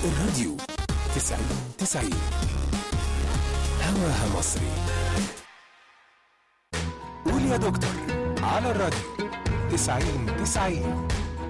الراديو تسعين تسعين هواها مصري قول يا دكتور على الراديو تسعين تسعين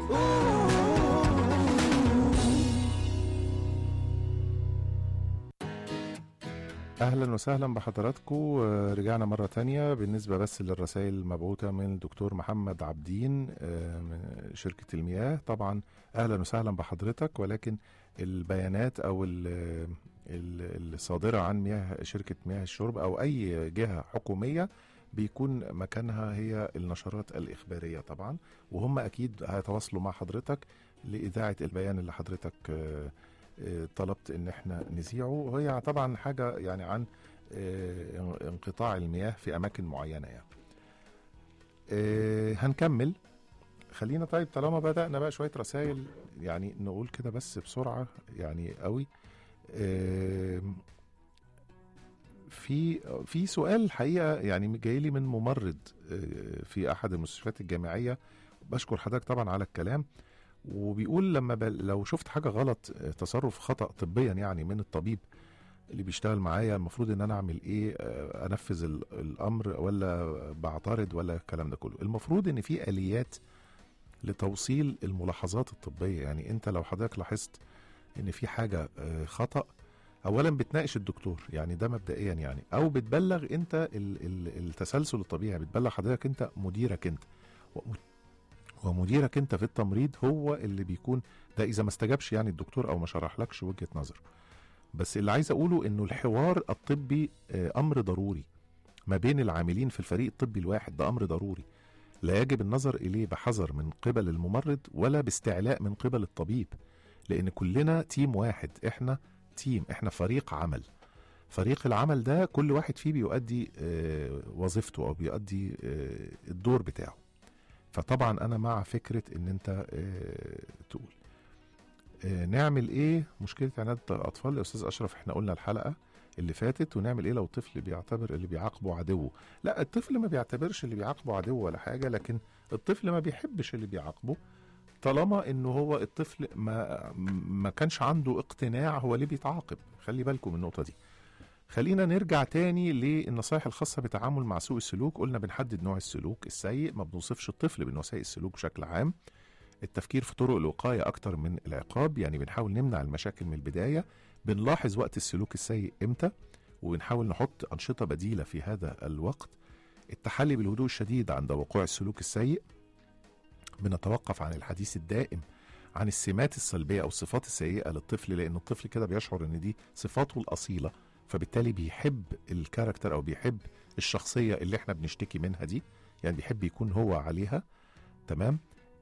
اهلا وسهلا بحضراتكم آه، رجعنا مره تانية بالنسبه بس للرسائل المبعوثه من الدكتور محمد عبدين آه، من شركه المياه طبعا اهلا وسهلا بحضرتك ولكن البيانات او ال- ال- الصادره عن مياه شركه مياه الشرب او اي جهه حكوميه بيكون مكانها هي النشرات الاخباريه طبعا وهم اكيد هيتواصلوا مع حضرتك لاذاعه البيان اللي حضرتك آه، آه، طلبت ان احنا نذيعه وهي طبعا حاجه يعني عن آه، انقطاع المياه في اماكن معينه يعني آه، هنكمل خلينا طيب طالما بدأنا بقى شوية رسائل يعني نقول كده بس بسرعة يعني قوي آم، في في سؤال الحقيقة يعني جاي لي من ممرض آه، في أحد المستشفيات الجامعية بشكر حضرتك طبعا على الكلام وبيقول لما ب... لو شفت حاجة غلط آه، تصرف خطأ طبيا يعني من الطبيب اللي بيشتغل معايا المفروض ان انا اعمل ايه آه، انفذ ال- الامر ولا بعترض ولا الكلام ده كله المفروض ان في اليات لتوصيل الملاحظات الطبيه يعني انت لو حضرتك لاحظت ان في حاجه آه، خطا اولا بتناقش الدكتور يعني ده مبدئيا يعني او بتبلغ انت ال- ال- التسلسل الطبيعي بتبلغ حضرتك انت مديرك انت وم- ومديرك انت في التمريض هو اللي بيكون ده اذا ما استجابش يعني الدكتور او ما شرحلكش وجهه نظر بس اللي عايز اقوله انه الحوار الطبي آه، امر ضروري ما بين العاملين في الفريق الطبي الواحد ده امر ضروري لا يجب النظر اليه بحذر من قبل الممرض ولا باستعلاء من قبل الطبيب لان كلنا تيم واحد احنا تيم احنا فريق عمل فريق العمل ده كل واحد فيه بيؤدي آه، وظيفته او بيؤدي آه، الدور بتاعه فطبعا انا مع فكره ان انت آه، تقول آه، نعمل ايه مشكله عناد الاطفال يا استاذ اشرف احنا قلنا الحلقه اللي فاتت ونعمل ايه لو الطفل بيعتبر اللي بيعاقبه عدوه لا الطفل ما بيعتبرش اللي بيعاقبه عدو ولا حاجه لكن الطفل ما بيحبش اللي بيعاقبه طالما انه هو الطفل ما ما كانش عنده اقتناع هو ليه بيتعاقب خلي بالكم من النقطه دي خلينا نرجع تاني للنصائح الخاصه بالتعامل مع سوء السلوك قلنا بنحدد نوع السلوك السيء ما بنوصفش الطفل بانه سيء السلوك بشكل عام التفكير في طرق الوقايه اكتر من العقاب يعني بنحاول نمنع المشاكل من البدايه بنلاحظ وقت السلوك السيء امتى وبنحاول نحط انشطه بديله في هذا الوقت التحلي بالهدوء الشديد عند وقوع السلوك السيء بنتوقف عن الحديث الدائم عن السمات السلبيه او الصفات السيئه للطفل لان الطفل كده بيشعر ان دي صفاته الاصيله فبالتالي بيحب الكاركتر او بيحب الشخصيه اللي احنا بنشتكي منها دي يعني بيحب يكون هو عليها تمام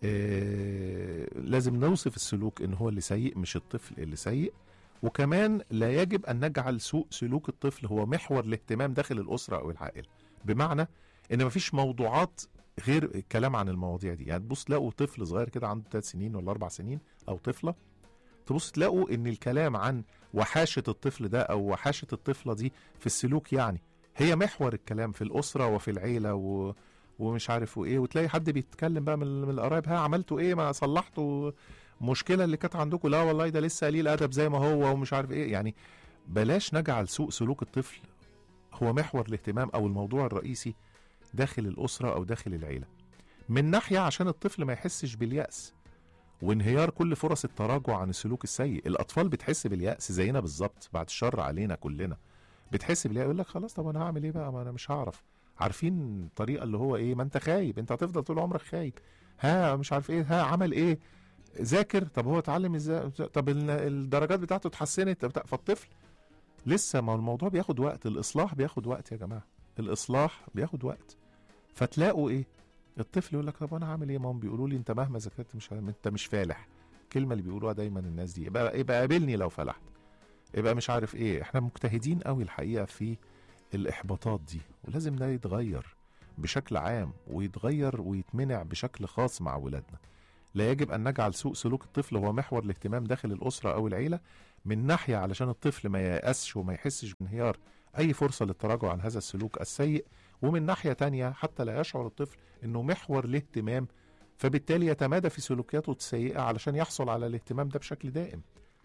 آه لازم نوصف السلوك ان هو اللي سيء مش الطفل اللي سيء وكمان لا يجب ان نجعل سوء سلوك الطفل هو محور الاهتمام داخل الاسره او العائله بمعنى ان مفيش موضوعات غير الكلام عن المواضيع دي يعني تبص تلاقوا طفل صغير كده عنده 3 سنين ولا 4 سنين او طفله تبص تلاقوا ان الكلام عن وحاشه الطفل ده او وحاشه الطفله دي في السلوك يعني هي محور الكلام في الاسره وفي العيله و... ومش عارف وايه وتلاقي حد بيتكلم بقى من, من القرايب ها عملتوا ايه ما صلحتوا المشكله اللي كانت عندكم لا والله ده لسه قليل ادب زي ما هو ومش عارف ايه يعني بلاش نجعل سوء سلوك الطفل هو محور الاهتمام او الموضوع الرئيسي داخل الاسره او داخل العيله من ناحيه عشان الطفل ما يحسش بالياس وانهيار كل فرص التراجع عن السلوك السيء الاطفال بتحس بالياس زينا بالظبط بعد الشر علينا كلنا بتحس بالياس يقول لك خلاص طب انا هعمل ايه بقى ما انا مش هعرف عارفين الطريقه اللي هو ايه ما انت خايب انت هتفضل طول عمرك خايب ها مش عارف ايه ها عمل ايه ذاكر طب هو اتعلم ازاي طب ال- الدرجات بتاعته اتحسنت طب- فالطفل لسه ما هو الموضوع بياخد وقت الاصلاح بياخد وقت يا جماعه الاصلاح بياخد وقت فتلاقوا ايه الطفل يقول لك طب انا هعمل ايه ما هم بيقولوا لي انت مهما ذاكرت مش انت مش فالح الكلمه اللي بيقولوها دايما الناس دي يبقى يبقى قابلني لو فلحت يبقى مش عارف ايه احنا مجتهدين قوي الحقيقه في الاحباطات دي ولازم ده يتغير بشكل عام ويتغير ويتمنع بشكل خاص مع ولادنا لا يجب ان نجعل سوء سلوك الطفل هو محور الاهتمام داخل الاسره او العيله من ناحيه علشان الطفل ما ييأسش وما يحسش بانهيار اي فرصه للتراجع عن هذا السلوك السيء ومن ناحيه تانية حتى لا يشعر الطفل انه محور الاهتمام فبالتالي يتمادى في سلوكياته السيئه علشان يحصل على الاهتمام ده بشكل دائم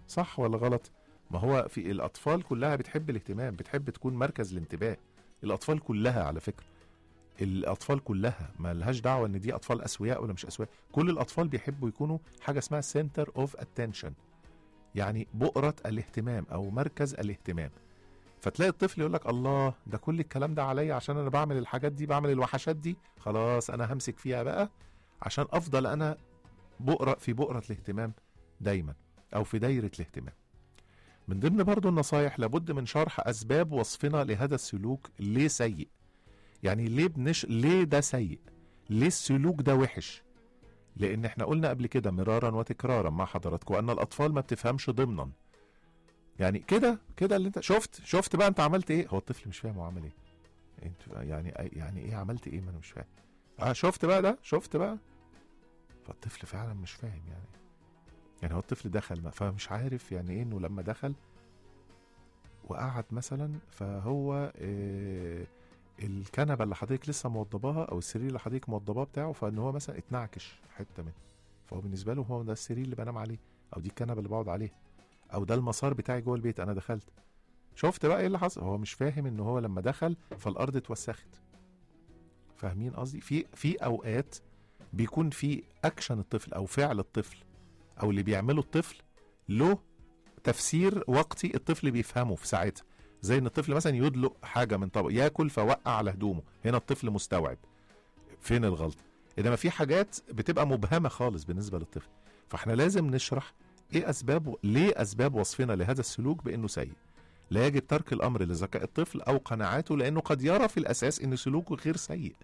صح ولا غلط ما هو في الاطفال كلها بتحب الاهتمام بتحب تكون مركز الانتباه الاطفال كلها على فكره الاطفال كلها ما لهاش دعوه ان دي اطفال اسوياء ولا مش اسوياء كل الاطفال بيحبوا يكونوا حاجه اسمها سنتر اوف اتنشن يعني بؤره الاهتمام او مركز الاهتمام فتلاقي الطفل يقول لك الله ده كل الكلام ده عليا عشان انا بعمل الحاجات دي بعمل الوحشات دي خلاص انا همسك فيها بقى عشان افضل انا بؤره في بؤره الاهتمام دايما او في دايره الاهتمام من ضمن برضو النصايح لابد من شرح اسباب وصفنا لهذا السلوك ليه سيء يعني ليه بنش ليه ده سيء ليه السلوك ده وحش لان احنا قلنا قبل كده مرارا وتكرارا مع حضراتكم ان الاطفال ما بتفهمش ضمنا يعني كده كده اللي انت شفت شفت بقى انت عملت ايه هو الطفل مش فاهم هو عمل ايه انت يعني يعني ايه عملت ايه ما انا مش فاهم اه شفت بقى ده شفت بقى فالطفل فعلا مش فاهم يعني يعني هو الطفل دخل ما فمش عارف يعني ايه انه لما دخل وقعد مثلا فهو آه الكنبه اللي حضرتك لسه موضباها او السرير اللي حضرتك موضباه بتاعه فان هو مثلا اتنعكش حته منه فهو بالنسبه له هو ده السرير اللي بنام عليه او دي الكنبه اللي بقعد عليها او ده المسار بتاعي جوه البيت انا دخلت شفت بقى ايه اللي حصل هو مش فاهم ان هو لما دخل فالارض اتوسخت فاهمين قصدي في في اوقات بيكون في اكشن الطفل او فعل الطفل او اللي بيعمله الطفل له تفسير وقتي الطفل بيفهمه في ساعتها زي ان الطفل مثلا يدلق حاجه من طبق ياكل فوقع على هدومه هنا الطفل مستوعب فين الغلطه انما في حاجات بتبقى مبهمه خالص بالنسبه للطفل فاحنا لازم نشرح ايه اسباب ليه اسباب وصفنا لهذا السلوك بانه سيء لا يجب ترك الامر لذكاء الطفل او قناعاته لانه قد يرى في الاساس ان سلوكه غير سيء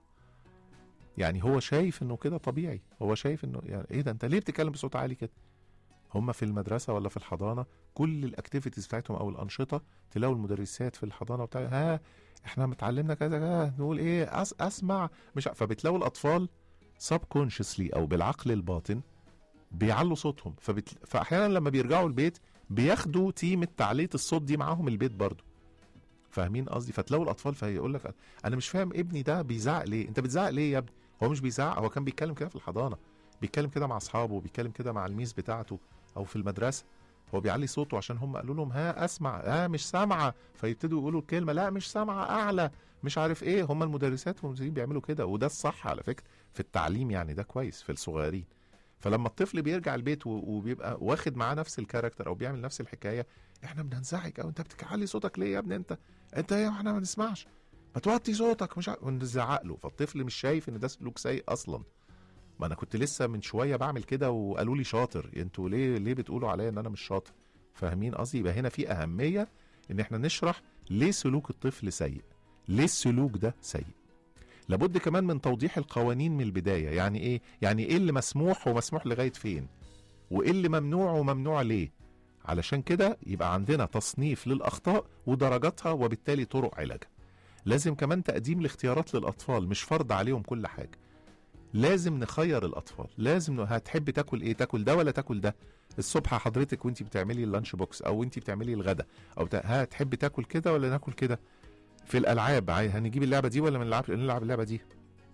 يعني هو شايف انه كده طبيعي هو شايف انه يعني ايه ده انت ليه بتتكلم بصوت عالي كده هم في المدرسه ولا في الحضانه كل الاكتيفيتيز بتاعتهم او الانشطه تلاقوا المدرسات في الحضانه بتاع ها احنا متعلمنا كذا كذا نقول ايه أس اسمع مش ع- فبتلاقوا الاطفال سبكونشسلي او بالعقل الباطن بيعلوا صوتهم فبت... فاحيانا لما بيرجعوا البيت بياخدوا تيمة تعلية الصوت دي معاهم البيت برضو فاهمين قصدي فتلاقوا الاطفال فيقول لك انا مش فاهم ابني ده بيزعق ليه انت بتزعق ليه يا ابني هو مش بيزعق هو كان بيتكلم كده في الحضانه بيتكلم كده مع اصحابه بيتكلم كده مع الميس بتاعته او في المدرسه هو بيعلي صوته عشان هم قالوا لهم ها اسمع ها مش سامعه فيبتدوا يقولوا الكلمه لا مش سامعه اعلى مش عارف ايه هم المدرسات والمدرسين بيعملوا كده وده الصح على فكره في التعليم يعني ده كويس في الصغيرين فلما الطفل بيرجع البيت و- وبيبقى واخد معاه نفس الكاركتر او بيعمل نفس الحكايه احنا بننزعج او انت بتعلي صوتك ليه يا ابني انت انت ايه احنا ما نسمعش ما توطي صوتك مش عارف ونزعق له فالطفل مش شايف ان ده سلوك سيء اصلا ما انا كنت لسه من شويه بعمل كده وقالوا لي شاطر انتوا ليه ليه بتقولوا عليا ان انا مش شاطر فاهمين قصدي يبقى هنا في اهميه ان احنا نشرح ليه سلوك الطفل سيء ليه السلوك ده سيء لابد كمان من توضيح القوانين من البدايه يعني ايه يعني ايه اللي مسموح ومسموح لغايه فين وايه اللي ممنوع وممنوع ليه علشان كده يبقى عندنا تصنيف للاخطاء ودرجاتها وبالتالي طرق علاجها لازم كمان تقديم الاختيارات للاطفال مش فرض عليهم كل حاجه لازم نخير الاطفال لازم ن- هتحب تاكل ايه تاكل ده ولا تاكل ده الصبح حضرتك وانت بتعملي اللانش بوكس او انت بتعملي الغدا او بتاع ها تحبي تاكل كده ولا ناكل كده في الالعاب عاي- هنجيب اللعبه دي ولا ما نلعب نلعب اللعبه دي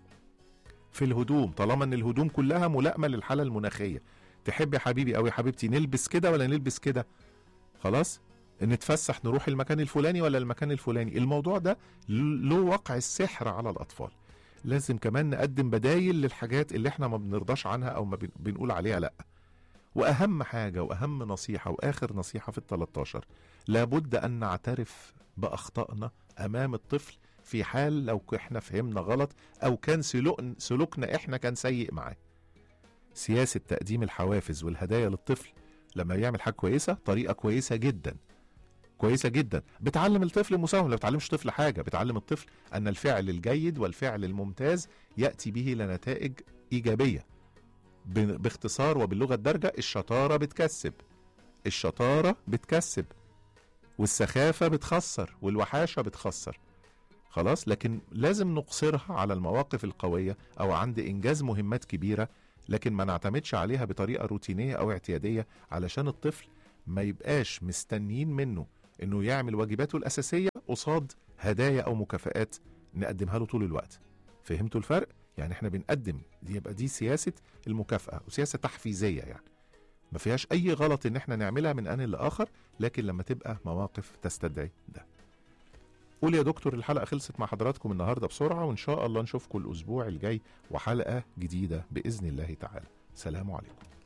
في الهدوم طالما ان الهدوم كلها ملائمه للحاله المناخيه تحب يا حبيبي او يا حبيبتي نلبس كده ولا نلبس كده خلاص نتفسح نروح المكان الفلاني ولا المكان الفلاني الموضوع ده ل- له وقع السحر على الاطفال لازم كمان نقدم بدايل للحاجات اللي احنا ما بنرضاش عنها او ما بن- بنقول عليها لا واهم حاجه واهم نصيحه واخر نصيحه في ال 13 لابد ان نعترف باخطائنا امام الطفل في حال لو احنا فهمنا غلط او كان سلوك سلوكنا احنا كان سيء معاه سياسه تقديم الحوافز والهدايا للطفل لما يعمل حاجه كويسه طريقه كويسه جدا كويسه جدا بتعلم الطفل المساومه ما بتعلمش الطفل حاجه بتعلم الطفل ان الفعل الجيد والفعل الممتاز ياتي به لنتائج ايجابيه ب- باختصار وباللغه الدارجه الشطاره بتكسب الشطاره بتكسب والسخافه بتخسر والوحاشه بتخسر خلاص لكن لازم نقصرها على المواقف القويه او عند انجاز مهمات كبيره لكن ما نعتمدش عليها بطريقه روتينيه او اعتياديه علشان الطفل ما يبقاش مستنيين منه انه يعمل واجباته الاساسيه قصاد هدايا او مكافآت نقدمها له طول الوقت فهمتوا الفرق يعني احنا بنقدم دي يبقى دي سياسه المكافاه وسياسه تحفيزيه يعني ما فيهاش اي غلط ان احنا نعملها من ان لاخر لكن لما تبقى مواقف تستدعي ده قول يا دكتور الحلقه خلصت مع حضراتكم النهارده بسرعه وان شاء الله نشوفكم الاسبوع الجاي وحلقه جديده باذن الله تعالى سلام عليكم